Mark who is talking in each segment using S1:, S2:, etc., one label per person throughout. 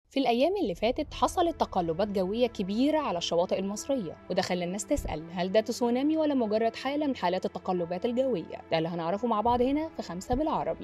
S1: في الأيام اللي فاتت حصلت تقلبات جوية كبيرة على الشواطئ المصرية وده خلى الناس تسأل هل ده تسونامي ولا مجرد حالة من حالات التقلبات الجوية ده اللي هنعرفه مع بعض هنا في خمسة بالعربي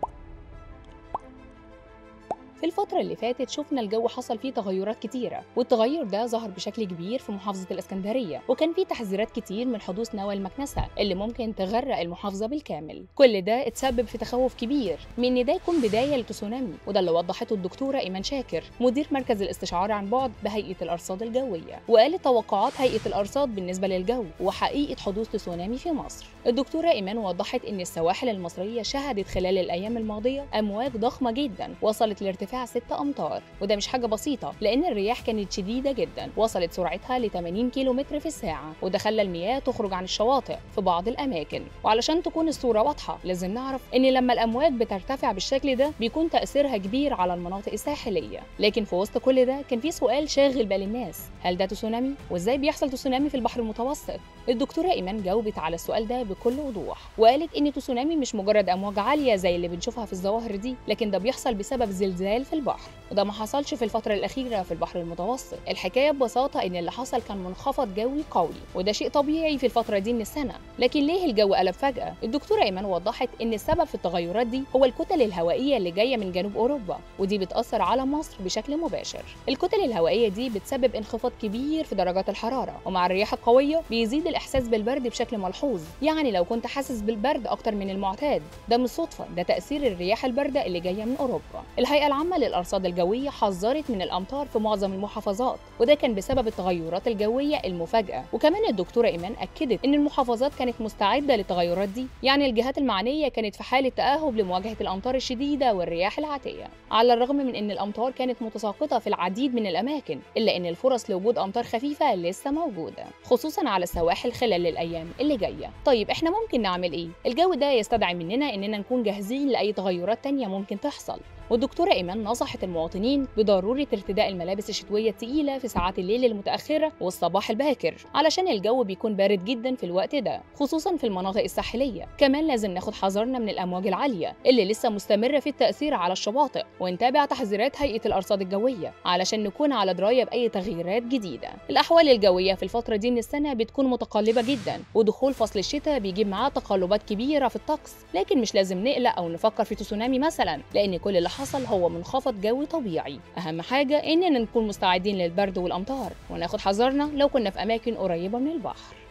S1: في الفترة اللي فاتت شفنا الجو حصل فيه تغيرات كتيرة والتغير ده ظهر بشكل كبير في محافظة الإسكندرية وكان فيه تحذيرات كتير من حدوث نوى المكنسة اللي ممكن تغرق المحافظة بالكامل كل ده اتسبب في تخوف كبير من إن ده يكون بداية لتسونامي وده اللي وضحته الدكتورة إيمان شاكر مدير مركز الاستشعار عن بعد بهيئة الأرصاد الجوية وقالت توقعات هيئة الأرصاد بالنسبة للجو وحقيقة حدوث تسونامي في مصر الدكتورة إيمان وضحت إن السواحل المصرية شهدت خلال الأيام الماضية أمواج ضخمة جدا وصلت لارتفاع 6 أمتار وده مش حاجة بسيطة لأن الرياح كانت شديدة جدا وصلت سرعتها ل 80 كيلو متر في الساعة وده خلى المياه تخرج عن الشواطئ في بعض الأماكن وعلشان تكون الصورة واضحة لازم نعرف إن لما الأمواج بترتفع بالشكل ده بيكون تأثيرها كبير على المناطق الساحلية لكن في وسط كل ده كان في سؤال شاغل بال الناس هل ده تسونامي وإزاي بيحصل تسونامي في البحر المتوسط الدكتورة إيمان جاوبت على السؤال ده بكل وضوح وقالت إن تسونامي مش مجرد أمواج عالية زي اللي بنشوفها في الظواهر دي لكن ده بيحصل بسبب زلزال في البحر وده ما حصلش في الفترة الأخيرة في البحر المتوسط الحكاية ببساطة إن اللي حصل كان منخفض جوي قوي وده شيء طبيعي في الفترة دي من السنة لكن ليه الجو قلب فجأة الدكتورة إيمان وضحت إن السبب في التغيرات دي هو الكتل الهوائية اللي جاية من جنوب أوروبا ودي بتأثر على مصر بشكل مباشر الكتل الهوائية دي بتسبب انخفاض كبير في درجات الحرارة ومع الرياح القوية بيزيد الإحساس بالبرد بشكل ملحوظ يعني لو كنت حاسس بالبرد أكتر من المعتاد ده مش صدفة ده تأثير الرياح الباردة اللي جاية من أوروبا الهيئة العامة للأرصاد الجوية حذرت من الأمطار في معظم المحافظات وده كان بسبب التغيرات الجوية المفاجئة وكمان الدكتورة إيمان أكدت إن المحافظات كانت مستعدة للتغيرات دي يعني الجهات المعنية كانت في حالة تأهب لمواجهة الأمطار الشديدة والرياح العاتية على الرغم من إن الأمطار كانت متساقطة في العديد من الأماكن إلا إن الفرص لوجود أمطار خفيفة لسه موجودة خصوصا على السواحل خلال الأيام اللي جاية طيب إحنا ممكن نعمل إيه؟ الجو ده يستدعي مننا إننا نكون جاهزين لأي تغيرات تانية ممكن تحصل والدكتورة إيمان نصحت المواطنين بضرورة ارتداء الملابس الشتوية التقيلة في ساعات الليل المتأخرة والصباح الباكر علشان الجو بيكون بارد جدا في الوقت ده خصوصا في المناطق الساحلية كمان لازم ناخد حذرنا من الأمواج العالية اللي لسه مستمرة في التأثير على الشواطئ ونتابع تحذيرات هيئة الأرصاد الجوية علشان نكون على دراية بأي تغييرات جديدة الأحوال الجوية في الفترة دي من السنة بتكون متقلبة جدا ودخول فصل الشتاء بيجيب معاه تقلبات كبيرة في الطقس لكن مش لازم نقلق أو نفكر في تسونامي مثلا لأن كل اللي حصل هو منخفض جوي طبيعي أهم حاجة إننا نكون مستعدين للبرد والأمطار وناخد حذرنا لو كنا في أماكن قريبة من البحر